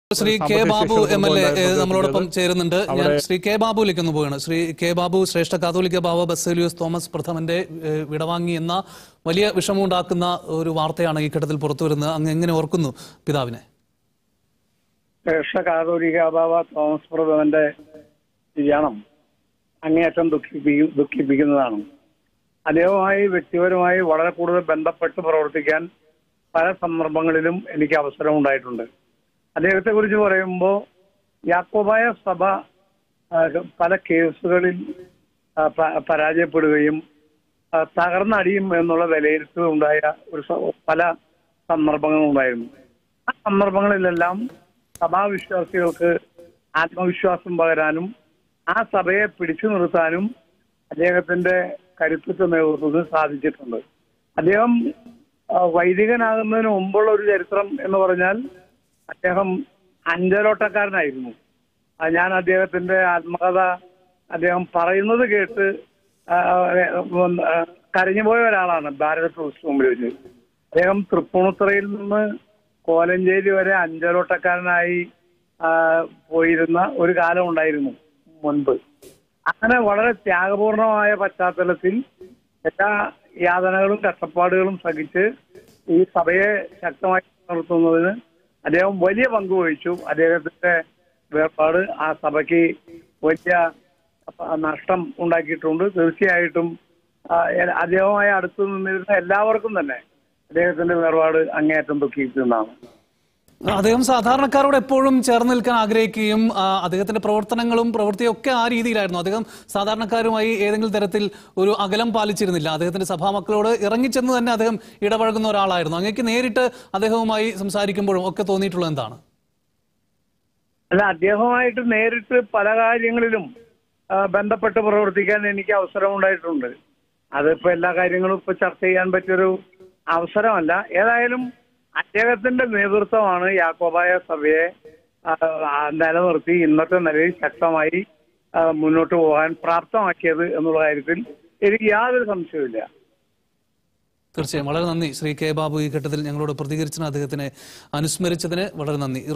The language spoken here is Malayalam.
ശ്രീ കെ സാമ്പത്തിക ബാബു ശേഷി എം എൽ എ ഉണ്ടായിരുന്നത് നമ്മളോടൊപ്പം ചേരുന്നുണ്ട് ഞാൻ അവിടെ- ശ്രീ കെ ബാബുവിലേക്ക് ഒന്ന് പോവുകയാണ് ശ്രീ കെ ബാബു ശ്രേഷ്ഠ കാതോലിക്ക ബാബ ബസേലിയോസ് തോമസ് പ്രഥമന്റെ ഏഹ്, വിടവാങ്ങി എന്ന വലിയ വിഷമമുണ്ടാക്കുന്ന ഒരു വാർത്തയാണ് ഈ ഘട്ടത്തിൽ പുറത്തു വരുന്നത് അങ്ങ് എങ്ങനെ ഓർക്കുന്നു പിതാവിനെ ശ്രേഷ്ഠ കാതോലിക ബാബ തോമസ് പ്രഭവന്റെ നിര്യാണം അങ്ങേയറ്റം ദുഃഖിപ്പിക്കും ദുഃഖിപ്പിക്കുന്നതാണ് അദ്ദേഹവുമായി വ്യക്തിപരമായി വളരെ കൂടുതൽ ബന്ധപ്പെട്ട് പ്രവർത്തിക്കാൻ പല സന്ദർഭങ്ങളിലും എനിക്ക് അവസരം ഉണ്ടായിട്ടുണ്ട് അദ്ദേഹത്തെ കുറിച്ച് പറയുമ്പോൾ യാക്കോബായ സഭ ആ, പല കേസുകളിൽ ആ, പ- പരാജയപ്പെടുകയും ആ, തകർന്നടിയും എന്നുള്ള വിലയിരുത്തൽ ഉണ്ടായ ഒരു സ- പല സന്ദർഭങ്ങളും ഉണ്ടായിരുന്നു ആ സന്ദർഭങ്ങളിലെല്ലാം സഭാവിശ്വാസികൾക്ക് ആത്മവിശ്വാസം പകരാനും ആ സഭയെ പിടിച്ചു നിർത്താനും അദ്ദേഹത്തിന്റെ കരുത്തുറ്റ നേതൃത്വത്തിന് സാധിച്ചിട്ടുണ്ട് അദ്ദേഹം ആ, വൈദികനാകുന്നതിന് മുമ്പുള്ള ഒരു ചരിത്രം എന്ന് പറഞ്ഞാൽ അദ്ദേഹം അഞ്ചലോട്ടക്കാരനായിരുന്നു ആ, ഞാൻ അദ്ദേഹത്തിന്റെ ആത്മകഥ അദ്ദേഹം പറയുന്നത് കേട്ട് ആ, ആ, കരഞ്ഞുപോയ ഒരാളാണ് ഭാരത ടൂറിസ്റ്റ് മുമ്പിൽ വെച്ച് അദ്ദേഹം തൃപ്പൂണിത്തുറയിൽ നിന്ന് കോലഞ്ചേരി വരെ അഞ്ചലോട്ടക്കാരനായി ആ, പോയിരുന്ന ഒരു കാലം ഉണ്ടായിരുന്നു മുൻപ് അങ്ങനെ വളരെ ത്യാഗപൂർണമായ പശ്ചാത്തലത്തിൽ എല്ലാ യാതനകളും കഷ്ടപ്പാടുകളും സഹിച്ച് ഈ സഭയെ ശക്തമായി നിർത്തുന്നതിന് അദ്ദേഹം വലിയ പങ്ക് വഹിച്ചു അദ്ദേഹത്തിന്റെ വേർപാട് ആ സഭയ്ക്ക് വലിയ നഷ്ടം ഉണ്ടാക്കിയിട്ടുണ്ട് തീർച്ചയായിട്ടും ആ, എ- അദ്ദേഹവുമായി അടുത്തു നിന്നിരുന്ന എല്ലാവർക്കും തന്നെ അദ്ദേഹത്തിന്റെ വേർപാട് അങ്ങേയറ്റം ദുഃഖിക്കുന്നതാണ് അദ്ദേഹം സാധാരണക്കാരോട് എപ്പോഴും ചേർന്ന് നിൽക്കാൻ ആഗ്രഹിക്കുകയും ആ, അദ്ദേഹത്തിന്റെ പ്രവർത്തനങ്ങളും പ്രവൃത്തിയും ഒക്കെ ആ രീതിയിലായിരുന്നു അദ്ദേഹം സാധാരണക്കാരുമായി ഏതെങ്കിലും തരത്തിൽ ഒരു അകലം പാലിച്ചിരുന്നില്ല അദ്ദേഹത്തിന്റെ സഭാമക്കളോട് ഇറങ്ങിച്ചെന്ന് തന്നെ അദ്ദേഹം ഇടപഴകുന്ന ഒരാളായിരുന്നു അങ്ങേക്ക് നേരിട്ട് അദ്ദേഹവുമായി സംസാരിക്കുമ്പോഴും ഒക്കെ തോന്നിയിട്ടുള്ളത് എന്താണ് അല്ല അദ്ദേഹവുമായിട്ട് നേരിട്ട് പല കാര്യങ്ങളിലും ആ, ബന്ധപ്പെട്ട് പ്രവർത്തിക്കാൻ എനിക്ക് അവസരം ഉണ്ടായിട്ടുണ്ട് അതിപ്പോ എല്ലാ കാര്യങ്ങളും ഇപ്പൊ ചർച്ച ചെയ്യാൻ പറ്റിയൊരു അവസരമല്ല ഏതായാലും അദ്ദേഹത്തിന്റെ നേതൃത്വമാണ് യാക്കോബായ സഭയെ ആ, ആ, നിലനിർത്തി ഇന്നത്തെ നിലയിൽ ശക്തമായി ആ, മുന്നോട്ട് പോകാൻ പ്രാപ്തമാക്കിയത് എന്നുള്ള കാര്യത്തിൽ എനിക്ക് യാതൊരു സംശയവുമില്ല തീർച്ചയായും വളരെ നന്ദി ശ്രീ കെ ബാബു ഈ ഘട്ടത്തിൽ ഞങ്ങളോട് പ്രതികരിച്ചതിന് അദ്ദേഹത്തിനെ അനുസ്മരിച്ചതിന് വളരെ നന്ദി